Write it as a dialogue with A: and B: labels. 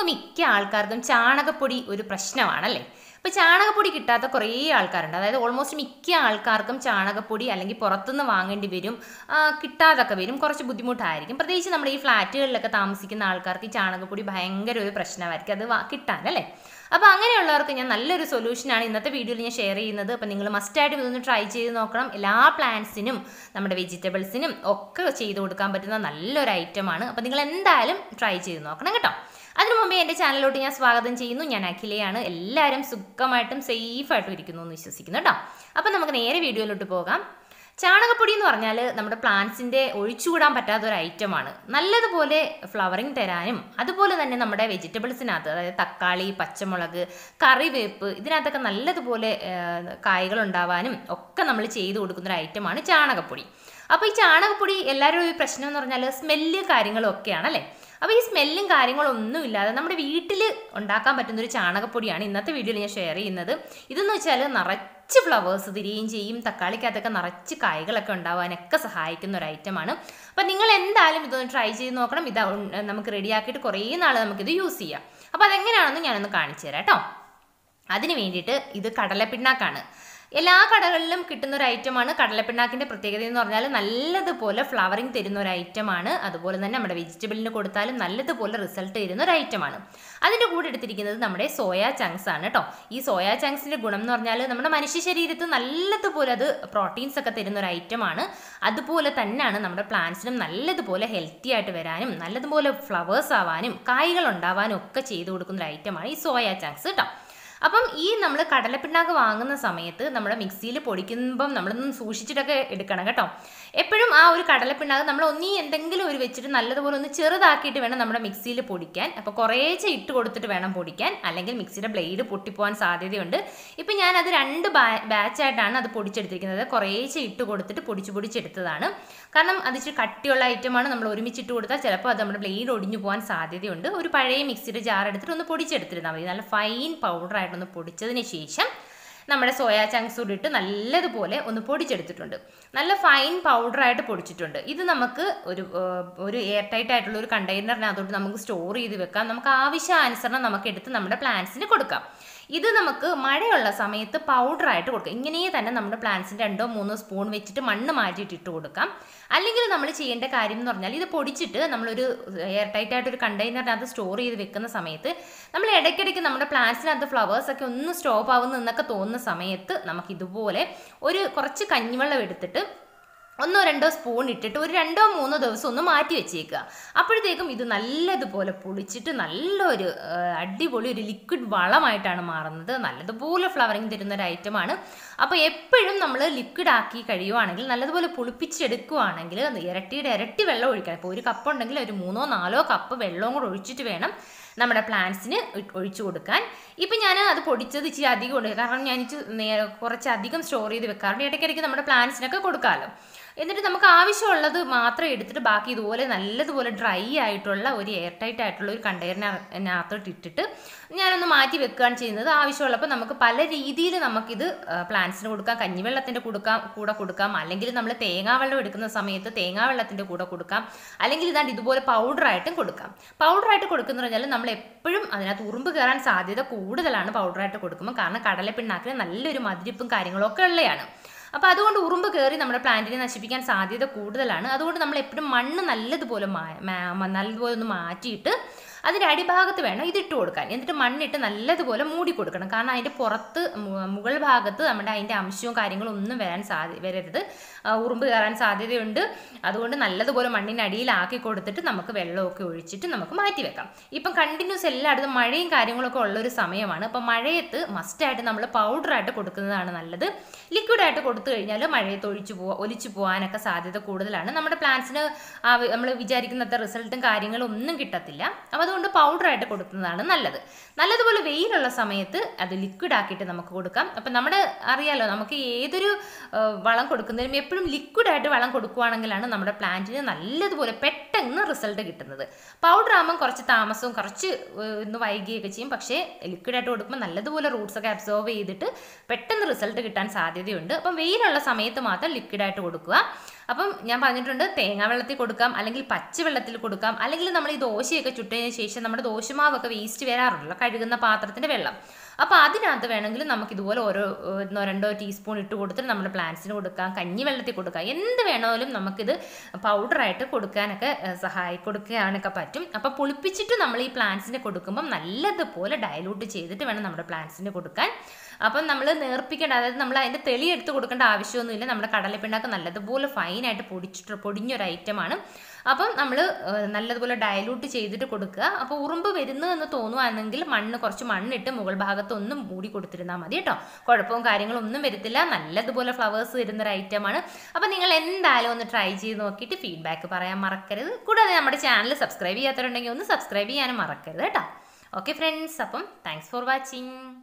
A: നമുക്ക് മിക്ക ആൾക്കാർക്കും ചാണകപ്പൊടി ഒരു പ്രശ്നമാണല്ലേ അപ്പോൾ ചാണകപ്പൊടി കിട്ടാത്ത കുറേ ആൾക്കാരുണ്ട് അതായത് ഓൾമോസ്റ്റ് മിക്ക ആൾക്കാർക്കും ചാണകപ്പൊടി അല്ലെങ്കിൽ പുറത്തുനിന്ന് വാങ്ങേണ്ടി വരും ആ, കിട്ടാതൊക്കെ വരും കുറച്ച് ബുദ്ധിമുട്ടായിരിക്കും പ്രത്യേകിച്ച് നമ്മുടെ ഈ ഫ്ലാറ്റുകളിലൊക്കെ താമസിക്കുന്ന ആൾക്കാർക്ക് ഈ ചാണകപ്പൊടി ഭയങ്കര ഒരു പ്രശ്നമായിരിക്കും അത് വാ- കിട്ടാൻ അല്ലേ അപ്പോൾ അങ്ങനെയുള്ളവർക്ക് ഞാൻ നല്ലൊരു സൊല്യൂഷനാണ് ഇന്നത്തെ വീഡിയോയിൽ ഞാൻ ഷെയർ ചെയ്യുന്നത് അപ്പോൾ നിങ്ങൾ മസ്റ്റായിട്ടും ഇതൊന്ന് ട്രൈ ചെയ്ത് നോക്കണം എല്ലാ പ്ലാന്റ്സിനും നമ്മുടെ വെജിറ്റബിൾസിനും ഒക്കെ ചെയ്ത് കൊടുക്കാൻ പറ്റുന്ന നല്ലൊരു ഐറ്റമാണ് അപ്പോൾ നിങ്ങൾ എന്തായാലും ട്രൈ ചെയ്ത് നോക്കണം കേട്ടോ അതിനു മുമ്പേ എൻ്റെ ചാനലിലോട്ട് ഞാൻ സ്വാഗതം ചെയ്യുന്നു ഞാൻ അഖിലയാണ് എല്ലാവരും സുഖമായിട്ടും സേഫായിട്ടും ഇരിക്കുന്നു എന്ന് വിശ്വസിക്കുന്നു കേട്ടോ അപ്പോൾ നമുക്ക് നേരെ വീഡിയോയിലോട്ട് പോകാം ചാണകപ്പൊടി എന്ന് പറഞ്ഞാൽ നമ്മുടെ പ്ലാന്റ്സിൻ്റെ ഒഴിച്ചുകൂടാൻ പറ്റാത്ത ഒരു ഐറ്റമാണ് നല്ലതുപോലെ ഫ്ലവറിങ് തരാനും അതുപോലെ തന്നെ നമ്മുടെ വെജിറ്റബിൾസിനകത്ത് അതായത് തക്കാളി പച്ചമുളക് കറിവേപ്പ് ഇതിനകത്തൊക്കെ നല്ലതുപോലെ കായ്കൾ ഉണ്ടാവാനും ഒക്കെ നമ്മൾ ചെയ്തു കൊടുക്കുന്ന ഒരു ഐറ്റമാണ് ചാണകപ്പൊടി അപ്പോൾ ഈ ചാണകപ്പൊടി എല്ലാവരും ഒരു പ്രശ്നം എന്ന് പറഞ്ഞാൽ സ്മെല്ല് കാര്യങ്ങളും ഒക്കെയാണ് അല്ലേ അപ്പോൾ ഈ സ്മെല്ലും കാര്യങ്ങളും ഒന്നും ഇല്ലാതെ നമ്മുടെ വീട്ടിൽ ഉണ്ടാക്കാൻ പറ്റുന്ന ഒരു ചാണകപ്പൊടിയാണ് ഇന്നത്തെ വീഡിയോയിൽ ഞാൻ ഷെയർ ചെയ്യുന്നത് ഇതെന്ന് വെച്ചാൽ നിറച്ച് ഫ്ലവേഴ്സ് തിരികെയും ചെയ്യും തക്കാളിക്കകത്തൊക്കെ നിറച്ച് കായ്കളൊക്കെ ഉണ്ടാവാനൊക്കെ സഹായിക്കുന്ന ഒരു ഐറ്റമാണ് അപ്പം നിങ്ങൾ എന്തായാലും ഇതൊന്ന് ട്രൈ ചെയ്ത് നോക്കണം ഇത് ഉൺ- നമുക്ക് റെഡിയാക്കിയിട്ട് കുറേ നാൾ നമുക്കിത് യൂസ് ചെയ്യാം അപ്പോൾ അതെങ്ങനെയാണെന്ന് ഞാനൊന്ന് കാണിച്ചു തരാം കേട്ടോ അതിന് വേണ്ടിയിട്ട് ഇത് കടലപ്പിണ്ണാക്കാണ് എല്ലാ കടകളിലും കിട്ടുന്ന ഒരു ഐറ്റമാണ് കടലപ്പിണ്ണാക്കിൻ്റെ പ്രത്യേകത എന്ന് പറഞ്ഞാൽ നല്ലതുപോലെ ഫ്ലവറിങ് തരുന്ന ഒരു ഐറ്റമാണ് അതുപോലെ തന്നെ നമ്മുടെ വെജിറ്റബിളിന് കൊടുത്താലും നല്ലതുപോലെ റിസൾട്ട് തരുന്ന ഒരു ഐറ്റമാണ് അതിൻ്റെ കൂടെ എടുത്തിരിക്കുന്നത് നമ്മുടെ സോയാ ചങ്ക്സ് ആണ് കേട്ടോ ഈ സോയാ ചങ്ക്സിൻ്റെ ഗുണം എന്ന് പറഞ്ഞാൽ നമ്മുടെ മനുഷ്യ ശരീരത്തിൽ നല്ലതുപോലെ അത് പ്രോട്ടീൻസ് ഒക്കെ തരുന്ന ഒരു ഐറ്റമാണ് അതുപോലെ തന്നെയാണ് നമ്മുടെ പ്ലാന്റ്സിനും നല്ലതുപോലെ ഹെൽത്തി ആയിട്ട് വരാനും നല്ലതുപോലെ ഫ്ലവേഴ്സ് ആവാനും കായ്കൾ ഉണ്ടാവാനും ഒക്കെ ചെയ്തു കൊടുക്കുന്ന ഒരു ഐറ്റമാണ് ഈ സോയാ ചങ്ക്സ് കേട്ടോ അപ്പം ഈ നമ്മൾ കടലപ്പിണ്ണാക്ക് വാങ്ങുന്ന സമയത്ത് നമ്മുടെ മിക്സിയിൽ പൊടിക്കുമ്പം നമ്മളൊന്ന് സൂക്ഷിച്ചിട്ടൊക്കെ എടുക്കണം കേട്ടോ എപ്പോഴും ആ ഒരു കടലപ്പിണ്ണാക്ക് നമ്മൾ ഒന്നീ എന്തെങ്കിലും ഒരു വെച്ചിട്ട് നല്ലതുപോലെ ഒന്ന് ചെറുതാക്കിയിട്ട് വേണം നമ്മുടെ മിക്സിയിൽ പൊടിക്കാൻ അപ്പോൾ കുറേശ്ശെ ഇട്ട് കൊടുത്തിട്ട് വേണം പൊടിക്കാൻ അല്ലെങ്കിൽ മിക്സിയുടെ ബ്ലേഡ് പൊട്ടിപ്പോകാൻ സാധ്യതയുണ്ട് ഇപ്പം ഞാനത് രണ്ട് ബാച്ചായിട്ടാണ് അത് പൊടിച്ചെടുത്തിരിക്കുന്നത് കുറേശ്ശെ ഇട്ട് കൊടുത്തിട്ട് പൊടിച്ച് പൊടിച്ചെടുത്തതാണ് കാരണം അത് ഇച്ചിരി കട്ടിയുള്ള ഐറ്റമാണ് നമ്മൾ ഒരുമിച്ചിട്ട് കൊടുത്താൽ ചിലപ്പോൾ അത് നമ്മുടെ ബ്ലേഡ് ഒടിഞ്ഞു പോകാൻ സാധ്യതയുണ്ട് ഒരു പഴയ മിക്സിയുടെ ജാർ എടുത്തിട്ട് ഒന്ന് പൊടിച്ചെടുത്തിരുന്നാൽ മതി നല്ല ഫൈൻ പൗഡറായിട്ടൊന്ന് പൊടിച്ചതിന് ശേഷം നമ്മുടെ സോയാ ചങ്ക്സ് കൂടി ഇട്ട് നല്ലതുപോലെ ഒന്ന് പൊടിച്ചെടുത്തിട്ടുണ്ട് നല്ല ഫൈൻ പൗഡറായിട്ട് പൊടിച്ചിട്ടുണ്ട് ഇത് നമുക്ക് ഒരു ഏർ, ഒരു എയർ ടൈറ്റ് ആയിട്ടുള്ള ഒരു കണ്ടെയ്നറിനകത്തോട്ട് നമുക്ക് സ്റ്റോർ ചെയ്ത് വെക്കാം നമുക്ക് ആവശ്യാനുസരണം നമുക്ക് എടുത്ത് നമ്മുടെ പ്ലാന്റ്സിന് കൊടുക്കാം ഇത് നമുക്ക് മഴയുള്ള സമയത്ത് പൗഡറായിട്ട് കൊടുക്കാം ഇങ്ങനെ തന്നെ നമ്മുടെ പ്ലാന്റ്സിന് രണ്ടോ മൂന്നോ സ്പൂൺ വെച്ചിട്ട് മണ്ണ് മാറ്റിയിട്ട് ഇട്ട് കൊടുക്കാം അല്ലെങ്കിൽ നമ്മൾ ചെയ്യേണ്ട കാര്യം എന്ന് പറഞ്ഞാൽ ഇത് പൊടിച്ചിട്ട് നമ്മളൊരു എയർ ടൈറ്റ് ആയിട്ട് ഒരു കണ്ടെയ്നറിനകത്ത് സ്റ്റോർ ചെയ്ത് വെക്കുന്ന സമയത്ത് നമ്മൾ ഇടയ്ക്കിടയ്ക്ക് നമ്മുടെ പ്ലാന്റ്സിനകത്ത് ഫ്ലവേഴ്സ് ഒക്കെ ഒന്ന് സ്റ്റോപ്പ് ആവുന്നു എന്നൊക്കെ തോന്നുന്ന സമയത്ത് നമുക്ക് ഇതുപോലെ ഒരു കുറച്ച് കഞ്ഞിവെള്ളം എടുത്തിട്ട് ഒന്നോ രണ്ടോ സ്പൂൺ ഇട്ടിട്ട് ഒരു രണ്ടോ മൂന്നോ ദിവസം ഒന്ന് മാറ്റി വെച്ചേക്കുക അപ്പോഴത്തേക്കും ഇത് നല്ലതുപോലെ പൊളിച്ചിട്ട് നല്ലൊരു ആ, അടിപൊളി ഒരു ലിക്വിഡ് വളമായിട്ടാണ് മാറുന്നത് നല്ലതുപോലെ ഫ്ലവറിങ് തരുന്ന ഒരു ഐറ്റമാണ് അപ്പോൾ എപ്പോഴും നമ്മൾ ലിക്വിഡ് ആക്കി കഴിയുവാണെങ്കിൽ നല്ലതുപോലെ പുളിപ്പിച്ചെടുക്കുവാണെങ്കിൽ ഇരട്ടിയുടെ ഇരട്ടി വെള്ളം ഒഴിക്കണം ഇപ്പോൾ ഒരു കപ്പ് ഉണ്ടെങ്കിൽ ഒരു മൂന്നോ നാലോ കപ്പ് വെള്ളവും കൂടെ ഒഴിച്ചിട്ട് വേണം നമ്മുടെ പ്ലാന്റ്സിന് ഒഴിച്ചു കൊടുക്കാൻ ഇപ്പം ഞാൻ അത് പൊടിച്ചത് ഇച്ചിരി അധികം ഉണ്ട് കാരണം ഞാൻ ഇച്ചിരി നേ- കുറച്ച് അധികം സ്റ്റോർ ചെയ്ത് വെക്കാറുണ്ട് ഇടയ്ക്കിടയ്ക്ക് നമ്മുടെ പ്ലാന്റ്സിനൊക്കെ കൊടുക്കാമല്ലോ എന്നിട്ട് നമുക്ക് ആവശ്യമുള്ളത് മാത്രം എടുത്തിട്ട് ബാക്കി ഇതുപോലെ നല്ലതുപോലെ ഡ്രൈ ആയിട്ടുള്ള ഒരു എയർ ടൈറ്റ് ആയിട്ടുള്ള ഒരു കണ്ടെയ്നറിനകത്തോട്ട് ഇട്ടിട്ട് ഞാനൊന്ന് മാറ്റി വെക്കുകയാണ് ചെയ്യുന്നത് ആവശ്യമുള്ളപ്പോൾ നമുക്ക് പല രീതിയിൽ നമുക്കിത് പ്ലാന്റ്സിന് കൊടുക്കാം കഞ്ഞിവെള്ളത്തിൻ്റെ കൊടുക്കാം കൂടെ കൊടുക്കാം അല്ലെങ്കിൽ നമ്മൾ തേങ്ങാവെള്ളം എടുക്കുന്ന സമയത്ത് തേങ്ങാവെള്ളത്തിൻ്റെ കൂടെ കൊടുക്കാം അല്ലെങ്കിൽ ഇതാണ്ട് ഇതുപോലെ പൗഡറായിട്ടും കൊടുക്കാം പൗഡറായിട്ട് കൊടുക്കുന്ന പറഞ്ഞാൽ നമ്മൾ എപ്പോഴും അതിനകത്ത് ഉറുമ്പ് കയറാൻ സാധ്യത കൂടുതലാണ് പൗഡറായിട്ട് കൊടുക്കുമ്പോൾ കാരണം കടലപ്പിണ്ണാക്കിന് നല്ലൊരു മതിരിപ്പും കാര്യങ്ങളൊക്കെ ഉള്ളതാണ് അപ്പോൾ അതുകൊണ്ട് ഉറുമ്പ് കയറി നമ്മുടെ പ്ലാന്റിനെ നശിപ്പിക്കാൻ സാധ്യത കൂടുതലാണ് അതുകൊണ്ട് നമ്മൾ എപ്പോഴും മണ്ണ് നല്ലതുപോലെ മാ- മാ- നല്ലതുപോലെ ഒന്ന് മാറ്റിയിട്ട് അതിൻ്റെ അടിഭാഗത്ത് വേണം ഇതിട്ട് കൊടുക്കാൻ എന്നിട്ട് മണ്ണിട്ട് നല്ലതുപോലെ മൂടി കൊടുക്കണം കാരണം അതിൻ്റെ പുറത്ത് മു- മുകൾ ഭാഗത്ത് നമ്മുടെ അതിൻ്റെ അംശവും കാര്യങ്ങളും ഒന്നും വരാൻ സാധ്യ വരരുത് ആ, ഉറുമ്പ് കയറാൻ സാധ്യതയുണ്ട് അതുകൊണ്ട് നല്ലതുപോലെ മണ്ണിൻ്റെ അടിയിലാക്കി കൊടുത്തിട്ട് നമുക്ക് വെള്ളമൊക്കെ ഒഴിച്ചിട്ട് നമുക്ക് മാറ്റി വെക്കാം ഇപ്പം കണ്ടിന്യൂസ് എല്ലായിടത്തും മഴയും കാര്യങ്ങളൊക്കെ ഉള്ളൊരു സമയമാണ് അപ്പം മഴയത്ത് മസ്റ്റായിട്ട് നമ്മൾ പൗഡറായിട്ട് കൊടുക്കുന്നതാണ് നല്ലത് ലിക്വിഡായിട്ട് കൊടുത്തു കഴിഞ്ഞാൽ മഴയത്ത് ഒഴിച്ചു പോവാ ഒലിച്ചു പോകാനൊക്കെ സാധ്യത കൂടുതലാണ് നമ്മുടെ പ്ലാന്റ്സിന് നമ്മൾ വിചാരിക്കുന്നത്ര റിസൾട്ടും കാര്യങ്ങളും ഒന്നും കിട്ടത്തില്ല അപ്പോൾ അതുകൊണ്ട് പൗഡറായിട്ട് കൊടുക്കുന്നതാണ് നല്ലത് നല്ലതുപോലെ വെയിലുള്ള സമയത്ത് അത് ലിക്വിഡ് ആക്കിയിട്ട് നമുക്ക് കൊടുക്കാം അപ്പം നമ്മുടെ അറിയാലോ നമുക്ക് ഏതൊരു ആ, വളം കൊടുക്കുന്നതിനും എപ്പോഴും ലിക്വിഡായിട്ട് വളം കൊടുക്കുകയാണെങ്കിലാണ് നമ്മുടെ പ്ലാന്റിന് നല്ലതുപോലെ പെട്ടെന്ന് റിസൾട്ട് കിട്ടുന്നത് പൗഡർ ആകുമ്പം കുറച്ച് താമസവും കുറച്ച് ഏഹ്, ഒന്ന് വൈകിയൊക്കെ ചെയ്യും പക്ഷേ ലിക്വിഡായിട്ട് കൊടുക്കുമ്പോൾ നല്ലതുപോലെ റൂട്ട്സ് ഒക്കെ അബ്സോർവ് ചെയ്തിട്ട് പെട്ടെന്ന് റിസൾട്ട് കിട്ടാൻ സാധ്യതയുണ്ട് അപ്പം വെയിലുള്ള സമയത്ത് മാത്രം ലിക്വിഡായിട്ട് കൊടുക്കുക അപ്പം ഞാൻ പറഞ്ഞിട്ടുണ്ട് തേങ്ങാ വെള്ളത്തിൽ കൊടുക്കാം അല്ലെങ്കിൽ പച്ചവെള്ളത്തിൽ കൊടുക്കാം അല്ലെങ്കിൽ നമ്മൾ ഈ ദോശയൊക്കെ ചുട്ടതിന് ശേഷം നമ്മുടെ ദോശമാവൊക്കെ വേസ്റ്റ് വരാറുണ്ടല്ലോ കഴുകുന്ന പാത്രത്തിൻ്റെ വെള്ളം അപ്പോൾ അതിനകത്ത് വേണമെങ്കിൽ നമുക്ക് ഇതുപോലെ ഓരോ ഏഹ്, ഒന്നോ രണ്ടോ ടീസ്പൂൺ ഇട്ട് കൊടുത്തിട്ട് നമ്മുടെ പ്ലാന്റ്സിന് കൊടുക്കാം കഞ്ഞി വെള്ളത്തിൽ കൊടുക്കാം എന്ത് വേണമെങ്കിലും നമുക്കിത് പൗഡറായിട്ട് കൊടുക്കാനൊക്കെ ഏഹ്, സഹായി കൊടുക്കാനൊക്കെ പറ്റും അപ്പോൾ പുളിപ്പിച്ചിട്ട് നമ്മൾ ഈ പ്ലാന്റ്സിന് കൊടുക്കുമ്പം നല്ലതുപോലെ ഡയലൂട്ട് ചെയ്തിട്ട് വേണം നമ്മുടെ പ്ലാന്റ്സിന് കൊടുക്കാൻ അപ്പം നമ്മൾ നേർപ്പിക്കേണ്ട അതായത് നമ്മൾ അതിൻ്റെ തെളി എടുത്ത് കൊടുക്കേണ്ട ആവശ്യമൊന്നുമില്ല നമ്മുടെ കടലപ്പിണ്ണാക്ക് നല്ലതുപോലെ ഫൈനായിട്ട് പൊടിച്ചിട്ട് പൊടിഞ്ഞൊരു ഐറ്റമാണ് അപ്പം നമ്മൾ നല്ലതുപോലെ ഡയലൂട്ട് ചെയ്തിട്ട് കൊടുക്കുക അപ്പോൾ ഉറുമ്പ് വരുന്നു എന്ന് തോന്നുവാണെങ്കിൽ മണ്ണ് കുറച്ച് മണ്ണിട്ട് മുകൾ ഭാഗത്ത് ഒന്ന് മൂടി കൊടുത്തിരുന്നാൽ മതി കേട്ടോ കുഴപ്പവും കാര്യങ്ങളും ഒന്നും വരത്തില്ല നല്ലതുപോലെ ഫ്ലവേഴ്സ് വരുന്ന ഒരു ഐറ്റമാണ് അപ്പോൾ നിങ്ങൾ എന്തായാലും ഒന്ന് ട്രൈ ചെയ്ത് നോക്കിയിട്ട് ഫീഡ്ബാക്ക് പറയാൻ മറക്കരുത് കൂടാതെ നമ്മുടെ ചാനൽ സബ്സ്ക്രൈബ് ചെയ്യാത്തവരുണ്ടെങ്കിൽ ഒന്ന് സബ്സ്ക്രൈബ് ചെയ്യാനും മറക്കരുത് കേട്ടോ ഓക്കെ ഫ്രണ്ട്സ് അപ്പം താങ്ക്സ് ഫോർ വാച്ചിങ്